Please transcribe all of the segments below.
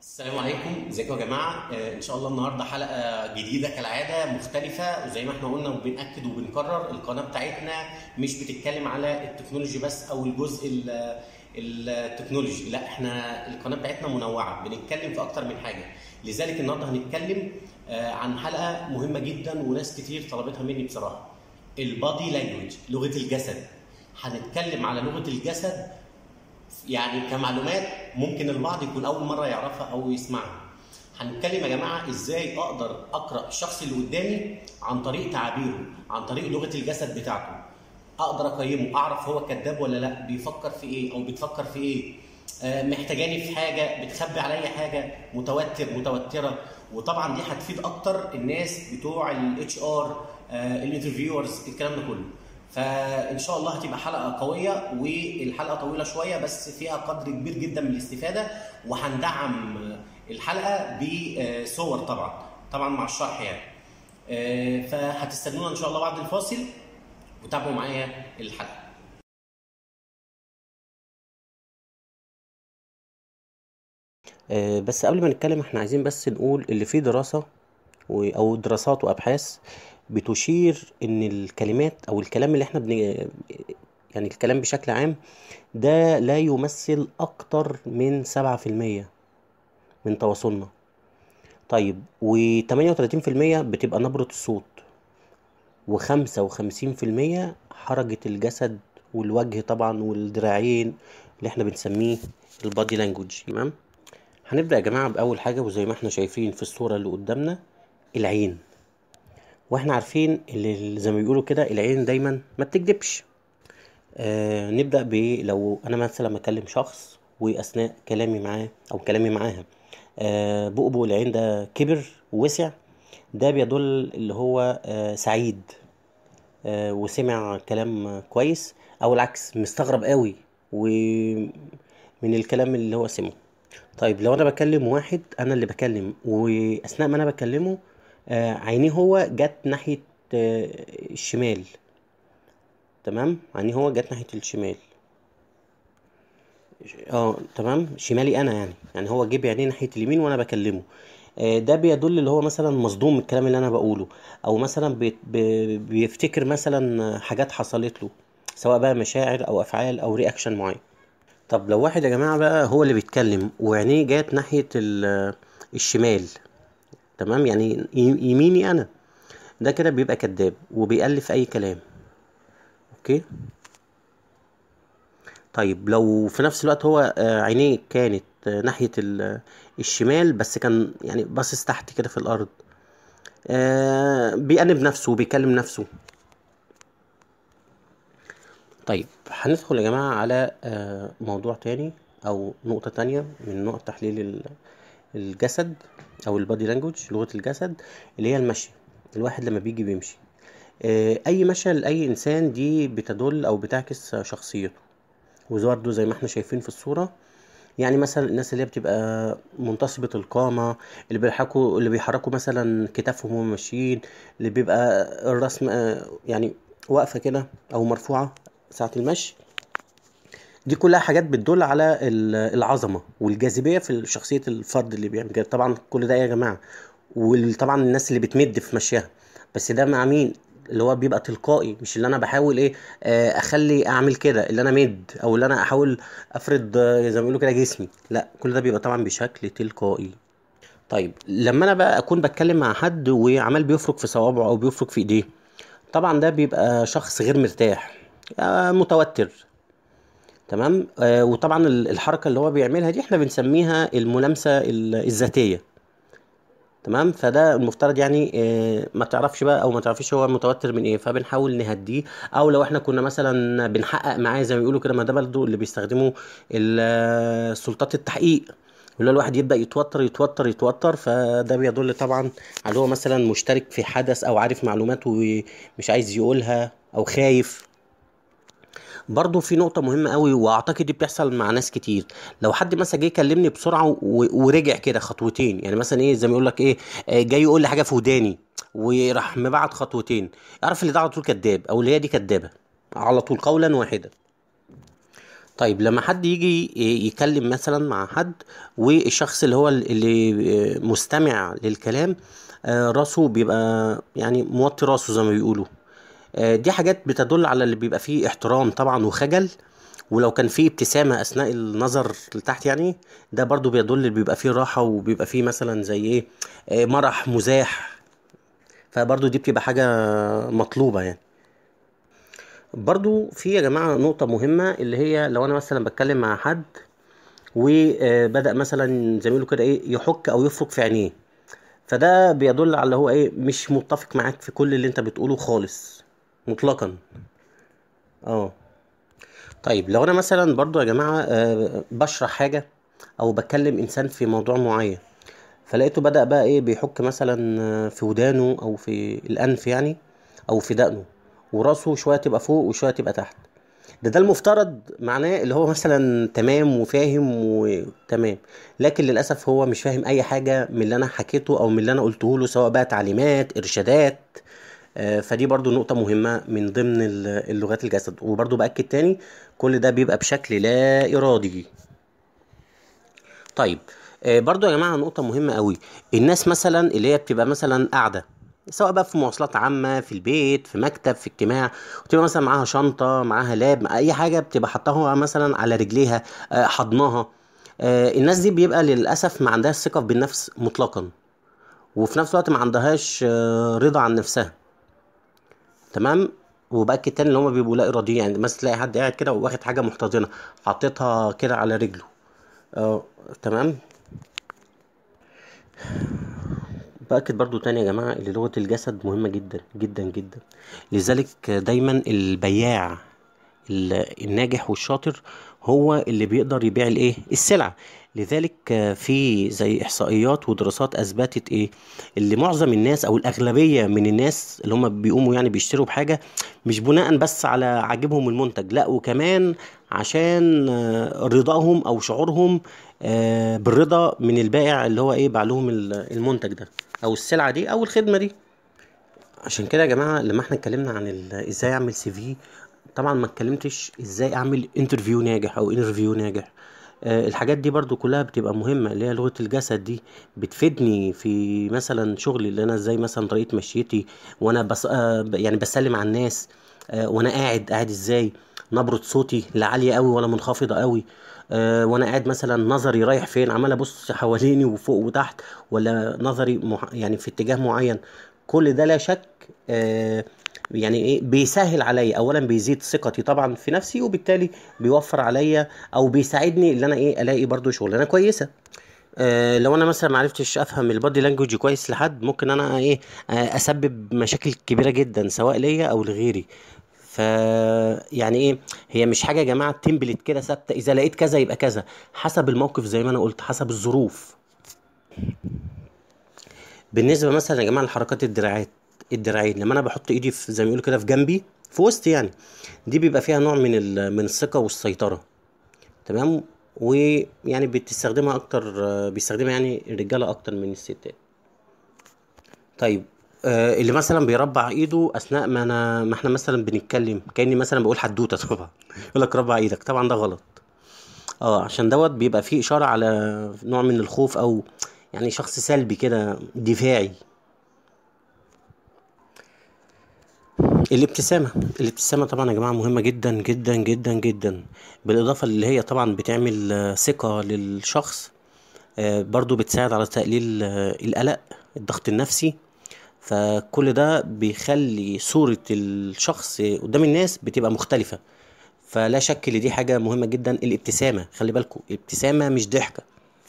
السلام عليكم ازيكم يا جماعه آه، ان شاء الله النهارده حلقه جديده كالعاده مختلفه وزي ما احنا قلنا وبناكد وبنكرر القناه بتاعتنا مش بتتكلم على التكنولوجي بس او الجزء ال- التكنولوجي لا احنا القناه بتاعتنا منوعه بنتكلم في اكتر من حاجه لذلك النهارده هنتكلم آه، عن حلقه مهمه جدا وناس كتير طلبتها مني بصراحه البادي لانجوج لغه الجسد هنتكلم على لغه الجسد يعني كمعلومات ممكن البعض يكون اول مره يعرفها او يسمعها هنتكلم يا جماعه ازاي اقدر اقرا الشخص اللي قدامي عن طريق تعابيره عن طريق لغه الجسد بتاعته اقدر اقيمه اعرف هو كذاب ولا لا بيفكر في ايه او بتفكر في ايه آه، محتاجاني في حاجه بتخبي عليا حاجه متوتر متوتره وطبعا دي هتفيد اكتر الناس بتوع الاتش ار الانترفيورز الكلام ده كله فان شاء الله هتبقى حلقه قويه والحلقه طويله شويه بس فيها قدر كبير جدا من الاستفاده وهندعم الحلقه بصور طبعا طبعا مع الشرح يعني آه، فهتستنونا ان شاء الله بعد الفاصل وتابعوا معايا الحلقه آه، بس قبل ما نتكلم احنا عايزين بس نقول اللي فيه دراسة و- او دراسات وابحاث بتشير ان الكلمات او الكلام اللي احنا بن يعني الكلام بشكل عام ده لا يمثل اكتر من سبعة في المية من تواصلنا طيب وتمانية وتلاتين في المية بتبقى نبرة الصوت وخمسة وخمسين في المية حركة الجسد والوجه طبعا والدراعين اللي احنا بنسميه البادي لانجوج تمام هنبدأ يا جماعة بأول حاجة وزي ما احنا شايفين في الصورة اللي قدامنا العين واحنا عارفين اللي زي ما بيقولوا كده العين دايما ما بتكدبش آه نبدأ ب لو أنا مثلا بكلم شخص وأثناء كلامي معاه أو كلامي معاها آه بؤبؤ العين ده كبر ووسع ده بيدل اللي هو آه سعيد آه وسمع كلام كويس أو العكس مستغرب قوي ومن الكلام اللي هو سمعه طيب لو انا بكلم واحد انا اللي بكلم واثناء ما انا بكلمه آه عينيه هو جت ناحية آه الشمال تمام عينيه هو جت ناحية الشمال اه تمام شمالي انا يعني يعني هو جه بعينيه ناحية اليمين وانا بكلمه آه ده بيدل اللي هو مثلا مصدوم من الكلام اللي انا بقوله او مثلا بي بي بيفتكر مثلا حاجات حصلت له سواء بقى مشاعر او افعال او رياكشن معين طب لو واحد يا جماعة بقى هو اللي بيتكلم وعينيه جات ناحية ال- الشمال تمام يعني ي- يميني انا ده كده بيبقى كذاب وبيألف اي كلام اوكي طيب لو في نفس الوقت هو آه، عينيه كانت آه، ناحية ال- الشمال بس كان يعني باصص تحت كده في الارض آه، بيأنب نفسه وبيكلم نفسه طيب هندخل يا جماعة على آه، موضوع تاني أو نقطة تانية من نقط تحليل ال- الجسد أو البادي لانجوج لغة الجسد اللي هي المشي الواحد لما بيجي بيمشي آه، أي مشى لأي إنسان دي بتدل أو بتعكس شخصيته وبرضه زي ما احنا شايفين في الصورة يعني مثلا الناس اللي هي بتبقى منتصبة القامة اللي بيحركوا اللي بيحركوا مثلا كتافهم وهم ماشيين اللي بيبقى الرسم آه، يعني واقفة كده أو مرفوعة ساعة المشي دي كلها حاجات بتدل على ال- العظمة والجاذبية في شخصية الفرد اللي بيعمل كده طبعا كل ده يا جماعة وطبعا الناس اللي بتمد في مشيها بس ده مع مين اللي هو بيبقى تلقائي مش اللي انا بحاول ايه آه، اخلي اعمل كده اللي انا مد او اللي انا احاول افرض آه، زي ما بيقولوا كده جسمي لا كل ده بيبقى طبعا بشكل تلقائي طيب لما انا بقى اكون بتكلم مع حد وعمال بيفرك في صوابعه او بيفرك في ايديه طبعا ده بيبقى شخص غير مرتاح آه، متوتر تمام آه وطبعا ال- الحركه اللي هو بيعملها دي احنا بنسميها الملامسه ال- الذاتيه تمام فده المفترض يعني آه ما تعرفش بقى او ما تعرفيش هو متوتر من ايه فبنحاول نهديه او لو احنا كنا مثلا بنحقق معاه زي ما بيقولوا كده ما ده برضه اللي بيستخدموا ال- آه، سلطات التحقيق اللي هو الواحد يبدأ يتوتر يتوتر يتوتر فده بيدل طبعا على هو مثلا مشترك في حدث او عارف معلومات ومش عايز يقولها او خايف برضه في نقطة مهمة قوي واعتقد دي بتحصل مع ناس كتير لو حد مثلا جه يكلمني بسرعة و- ورجع كده خطوتين يعني مثلا ايه زي ما يقول لك ايه آه، جاي يقول لي حاجة في وداني وراح مبعد خطوتين اعرف اللي ده على طول كذاب او اللي هي دي كدابة على طول قولا واحدا طيب لما حد يجي ي- يتكلم مثلا مع حد والشخص اللي هو اللي مستمع للكلام آه، راسه بيبقى يعني موطي راسه زي ما بيقولوا آه، دي حاجات بتدل على اللي بيبقى فيه احترام طبعا وخجل ولو كان فيه ابتسامة أثناء النظر لتحت يعني ده برضو بيدل اللي بيبقى فيه راحة وبيبقى فيه مثلا زي ايه آه، مرح مزاح فبرضو دي بتبقى حاجة مطلوبة يعني برضو في يا جماعة نقطة مهمة اللي هي لو أنا مثلا بتكلم مع حد وبدأ مثلا زي ما بيقولوا كده ايه يحك أو يفرك في عينيه فده بيدل على اللي هو ايه مش متفق معاك في كل اللي انت بتقوله خالص مطلقا اه طيب لو انا مثلا برضو يا جماعة آه، بشرح حاجة او بكلم انسان في موضوع معين فلقيته بدأ بقى ايه بيحك مثلا آه، في ودانه او في الانف يعني او في دقنه وراسه شوية تبقى فوق وشوية تبقى تحت ده ده المفترض معناه اللي هو مثلا تمام وفاهم وتمام لكن للاسف هو مش فاهم اي حاجه من اللي انا حكيته او من اللي انا قلته له سواء بقى تعليمات ارشادات آه، فدي برضو نقطة مهمة من ضمن ال- اللغات الجسد وبرضو بأكد تاني كل ده بيبقى بشكل لا إرادي طيب آه، برضو يا جماعة نقطة مهمة قوي الناس مثلا اللي هي بتبقى مثلا قاعدة سواء بقى في مواصلات عامة في البيت في مكتب في اجتماع وتبقى مثلا معاها شنطة معاها لاب مع أي حاجة بتبقى حطاها مثلا على رجليها آه، حضناها آه، الناس دي بيبقى للأسف ما عندهاش ثقة بالنفس مطلقا وفي نفس الوقت ما عندهاش آه، رضا عن نفسها تمام وبأكد تاني اللي هما بيبقوا لا إراديين يعني مثلا تلاقي حد قاعد كده واخد حاجة محتضنة حاططها كده على رجله اه تمام بأكد برضو تاني يا جماعة ان لغة الجسد مهمة جدا جدا جدا لذلك دايما البياع ال- الناجح والشاطر هو اللي بيقدر يبيع الايه السلعة لذلك في زي احصائيات ودراسات اثبتت ايه اللي معظم الناس او الاغلبية من الناس اللي هم بيقوموا يعني بيشتروا بحاجة مش بناء بس على عاجبهم المنتج لا وكمان عشان آه، رضاهم او شعورهم آه، بالرضا من البائع اللي هو ايه باع لهم ال- المنتج ده او السلعة دي او الخدمة دي عشان كده يا جماعه لما احنا اتكلمنا عن ال- ازاي اعمل سي في طبعا ما اتكلمتش ازاي اعمل انترفيو ناجح او انترفيو ناجح آه، الحاجات دي برضو كلها بتبقى مهمة اللي هي لغة الجسد دي بتفيدني في مثلا شغلي اللي انا ازاي مثلا طريقة مشيتي وانا بس آه، ب- يعني بسلم على الناس آه، وانا قاعد قاعد ازاي نبرة صوتي لا عالية قوي ولا منخفضة قوي آه، وانا قاعد مثلا نظري رايح فين عمال ابص حواليني وفوق وتحت ولا نظري مح... يعني في اتجاه معين كل ده لا شك آه، يعني ايه بيسهل عليا اولا بيزيد ثقتي طبعا في نفسي وبالتالي بيوفر عليا او بيساعدني ان انا ايه الاقي برضو شغلانه كويسه آه لو انا مثلا معرفتش افهم البادي لانجوج كويس لحد ممكن انا ايه آه اسبب مشاكل كبيره جدا سواء ليا او لغيري ف يعني ايه هي مش حاجه يا جماعه تمبلت كده ثابته اذا لقيت كذا يبقى كذا حسب الموقف زي ما انا قلت حسب الظروف بالنسبه مثلا يا جماعه لحركات الدراعات الدراعين لما انا بحط ايدي في زي ما بيقولوا كده في جنبي في وسطي يعني دي بيبقى فيها نوع من ال- من الثقه والسيطره تمام ويعني بتستخدمها اكتر آه، بيستخدمها يعني الرجاله اكتر من الستات طيب آه، اللي مثلا بيربع ايده اثناء ما انا ما احنا مثلا بنتكلم كاني مثلا بقول حدوته طبعا يقول لك ربع ايدك طبعا ده غلط اه عشان دوت بيبقى فيه اشاره على نوع من الخوف او يعني شخص سلبي كده دفاعي الابتسامة الابتسامة طبعا يا جماعة مهمة جدا جدا جدا جدا بالإضافة اللي هي طبعا بتعمل آه، ثقة للشخص آه، برضو بتساعد على تقليل آه، القلق الضغط النفسي فكل ده بيخلي صورة الشخص قدام الناس بتبقى مختلفة فلا شك ان دي حاجة مهمة جدا الابتسامة خلي بالكم الابتسامة مش ضحكة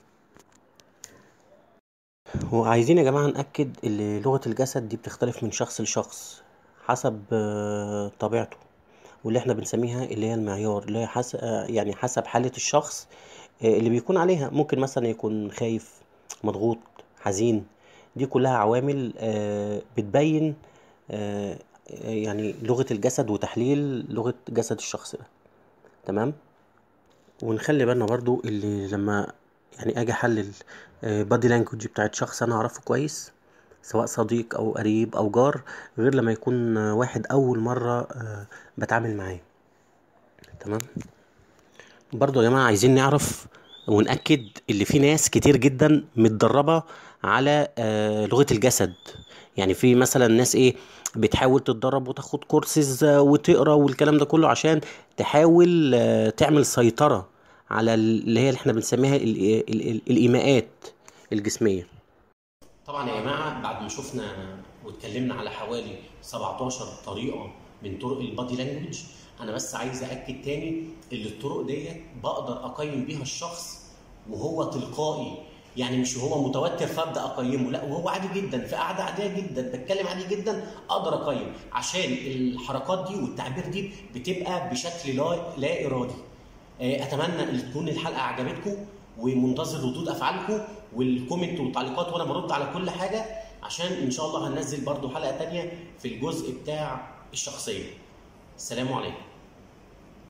وعايزين يا جماعة نأكد ان لغة الجسد دي بتختلف من شخص لشخص حسب آه، طبيعته واللي احنا بنسميها اللي هي المعيار اللي هي حسب يعني حسب حالة الشخص آه، اللي بيكون عليها ممكن مثلا يكون خايف مضغوط حزين دي كلها عوامل آه، بتبين آه، يعني لغة الجسد وتحليل لغة جسد الشخص ده تمام ونخلي بالنا برضو اللي لما يعني اجي احلل بادي لانجوج بتاعت شخص انا اعرفه كويس سواء صديق او قريب او جار غير لما يكون آه، واحد اول مرة آه، بتعامل معاه تمام برضو يا جماعة عايزين نعرف ونأكد اللي في ناس كتير جدا متدربة على آه، لغة الجسد يعني في مثلا ناس ايه بتحاول تتدرب وتاخد كورسز آه، وتقرا والكلام ده كله عشان تحاول آه، تعمل سيطرة على اللي هي اللي احنا بنسميها ال- ال- ال- الإيماءات الجسمية طبعا يا جماعه بعد ما شفنا واتكلمنا على حوالي 17 طريقه من طرق البادي لانجوج انا بس عايز اكد تاني ان الطرق ديت بقدر اقيم بيها الشخص وهو تلقائي يعني مش هو متوتر فابدا اقيمه لا وهو عادي جدا في قعده عاديه جدا بتكلم عادي جدا اقدر اقيم عشان الحركات دي والتعبير دي بتبقى بشكل لا لا ارادي آه، اتمنى ان تكون الحلقه عجبتكم ومنتظر ردود افعالكم والكومنت والتعليقات وانا برد على كل حاجه عشان ان شاء الله هننزل برضو حلقه تانية في الجزء بتاع الشخصيه السلام عليكم